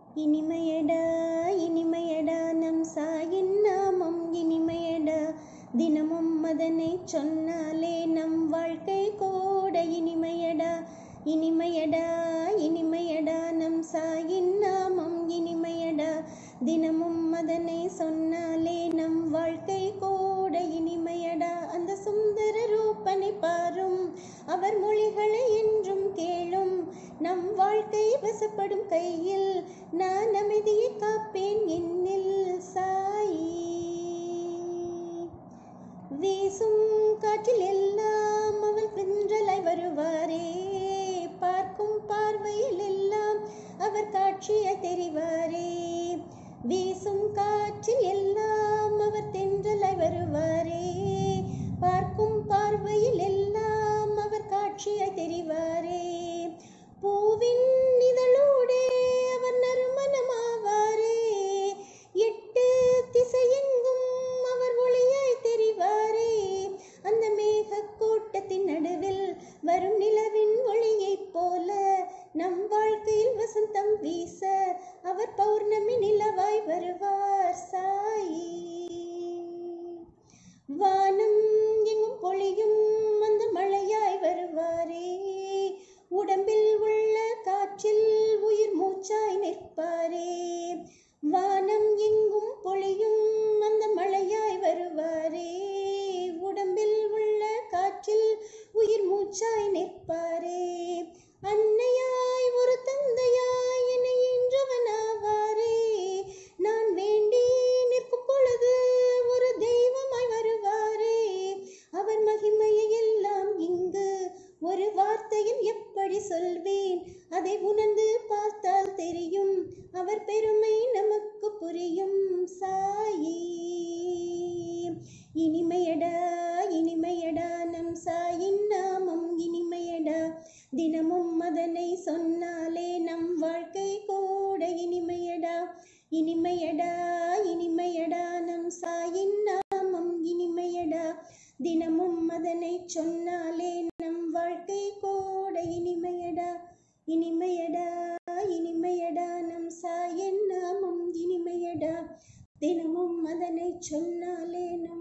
இனிமையடா இனிமையடா நம் சாயின் நாமம் இனிமையடா தினமும் அதனை சொன்னாலே நம் வாழ்க்கை கூட இனிமையடா இனிமையடா இனிமையடா நம் சாயின் நாமம் இனிமையடா தினமும் அதனை சொன்னாலே நம் வாழ்க்கை கூட இனிமையடா அந்த சுந்தர ரூபனை பாரும் அவர் மொழிகளை என்றும் கேளும் நம் வாழ்க்கை வசப்படும் கையில் நான் அமைதியை காப்பேன் என்னில் சாயி வீசும் காற்றில் எல்லாம் அவள் பின்றலாய் வருவாரே பார்க்கும் பார்வையில் எல்லாம் அவர் காட்சியாய் தெரிவாரே வீசும் காற்றில் எல்லாம் அவர் தென்றலாய் வருவாரே பார்க்கும் பார்வையில் எல்லாம் அவர் காட்சியாய் தெரிவாரே பூவின் இதழோடே அவர் நறுமணமாவாரே எட்டு திசையெங்கும் அவர் ஒளியாய் தெரிவாரே அந்த மேக கூட்டத்தின் நடுவில் வரும் நிலவின் ஒளியைப் போல நம் வாழ்க்கையில் வசந்தம் வீச அவர் பௌர்ணமி நிலவாய் வருவார் சாயி வானம் எங்கும் பொழியும் அந்த மழையாய் வருவாரே உடம்பில் உள்ள காற்றில் உயிர் மூச்சாய் நிற்பாரே வானம் எங்கும் பொழியும் அந்த மழையாய் வருவாரே உடம்பில் உள்ள காற்றில் உயிர் மூச்சாய் நிற்பாரே அன்னையாய் ஒரு தந்தையாய் என்னை ஈன்றவனாவாரே நான் வேண்டி நிற்கும் பொழுது ஒரு தெய்வமாய் வருவாரே அவர் மகிமையை எல்லாம் இங்கு ஒரு வார்த்தையில் எப்படி சொல்வேன் அதை உணர்ந்து பார்த்தால் தெரியும் அவர் பெருமை நமக்கு புரியும் சாயி இனிமையடா இனிமையடா நம் சாயின் நாமம் இனிமையடா தினமும் அதனை சொன்னாலே நம் வாழ்க்கை கூட இனிமையடா இனிமையடா இனிமையடா நம் சாயின் நாமம் இனிமையடா தினமும் அதனை சொன்னாலே நம் வாழ்க்கை கூட இனிமையடா இனிமையடா இனிமையடா நம் சாயின் நாமம் இனிமையடா தினமும் அதனை சொன்னாலே நம்